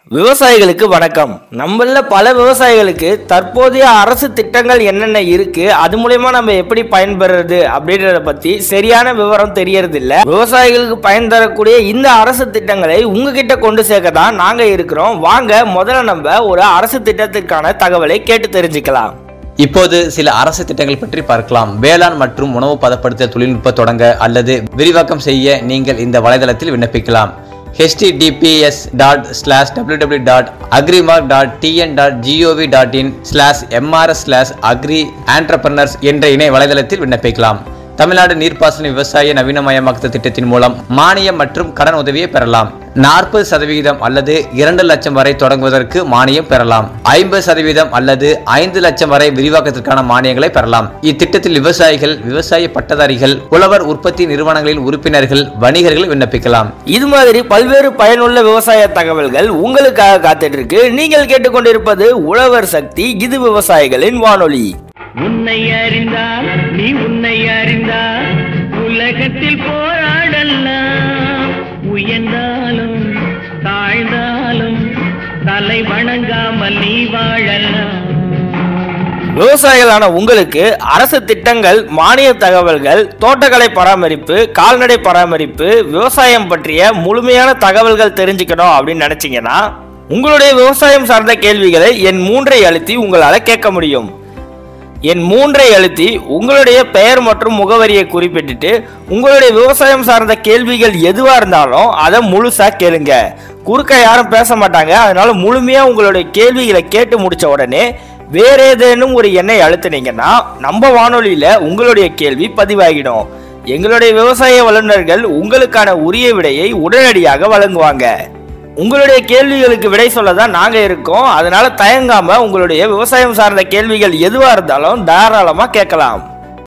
விவசாயிகளுக்கு வணக்கம் நம்மள பல விவசாயிகளுக்கு தற்போதைய அரசு திட்டங்கள் என்னென்ன இருக்கு அது மூலயமா நம்ம எப்படி பயன்பெறது அப்படின்றத பத்தி சரியான விவரம் தெரியறது இல்ல விவசாயிகளுக்கு பயன் தரக்கூடிய இந்த அரசு திட்டங்களை உங்ககிட்ட கொண்டு சேர்க்க தான் நாங்க இருக்கிறோம் வாங்க முதல்ல நம்ம ஒரு அரசு திட்டத்திற்கான தகவலை கேட்டு தெரிஞ்சுக்கலாம் இப்போது சில அரசு திட்டங்கள் பற்றி பார்க்கலாம் வேளாண் மற்றும் உணவு பதப்படுத்தல் தொழில்நுட்ப தொடங்க அல்லது விரிவாக்கம் செய்ய நீங்கள் இந்த வலைதளத்தில் விண்ணப்பிக்கலாம் https dot slash W W dot agrimark dot TN dot gov dot in slash MRS slash agri entrepreneurs என்ற இணைய வலைதளத்தில் விண்ணப்பிக்கலாம் தமிழ்நாடு நீர்ப்பாசன விவசாய நவீனமயமாக்குதல் திட்டத்தின் மூலம் மானியம் மற்றும் கடன் உதவியை பெறலாம் நாற்பது சதவிகிதம் அல்லது இரண்டு லட்சம் வரை தொடங்குவதற்கு மானியம் பெறலாம் ஐம்பது சதவீதம் அல்லது ஐந்து லட்சம் வரை விரிவாக்கத்திற்கான மானியங்களை பெறலாம் இத்திட்டத்தில் விவசாயிகள் விவசாய பட்டதாரிகள் உழவர் உற்பத்தி நிறுவனங்களின் உறுப்பினர்கள் வணிகர்கள் விண்ணப்பிக்கலாம் இது மாதிரி பல்வேறு பயனுள்ள விவசாய தகவல்கள் உங்களுக்காக காத்துட்டு இருக்கு நீங்கள் கேட்டுக்கொண்டிருப்பது உழவர் சக்தி இது விவசாயிகளின் வானொலி உன்னை அறிந்தால் நீ உன்னை அறிந்தால் உலகத்தில் போராடலாம் உயர்ந்தாலும் தாழ்ந்தாலும் தலை வணங்காமல் நீ வாழலாம் விவசாயிகளான உங்களுக்கு அரசு திட்டங்கள் மானிய தகவல்கள் தோட்டக்கலை பராமரிப்பு கால்நடை பராமரிப்பு விவசாயம் பற்றிய முழுமையான தகவல்கள் தெரிஞ்சுக்கணும் அப்படின்னு நினைச்சீங்கன்னா உங்களுடைய விவசாயம் சார்ந்த கேள்விகளை என் மூன்றை அழுத்தி உங்களால் கேட்க முடியும் என் மூன்றை அழுத்தி உங்களுடைய பெயர் மற்றும் முகவரியை குறிப்பிட்டுட்டு உங்களுடைய விவசாயம் சார்ந்த கேள்விகள் எதுவாக இருந்தாலும் அதை முழுசாக கேளுங்க குறுக்க யாரும் பேச மாட்டாங்க அதனால முழுமையாக உங்களுடைய கேள்விகளை கேட்டு முடிச்ச உடனே வேற ஏதேனும் ஒரு எண்ணை அழுத்துனீங்கன்னா நம்ம வானொலியில் உங்களுடைய கேள்வி பதிவாகிடும் எங்களுடைய விவசாய வல்லுநர்கள் உங்களுக்கான உரிய விடையை உடனடியாக வழங்குவாங்க உங்களுடைய கேள்விகளுக்கு விடை சொல்ல தான் நாங்கள் இருக்கோம் அதனால தயங்காம உங்களுடைய விவசாயம் சார்ந்த கேள்விகள் எதுவாக இருந்தாலும் தாராளமாக கேட்கலாம்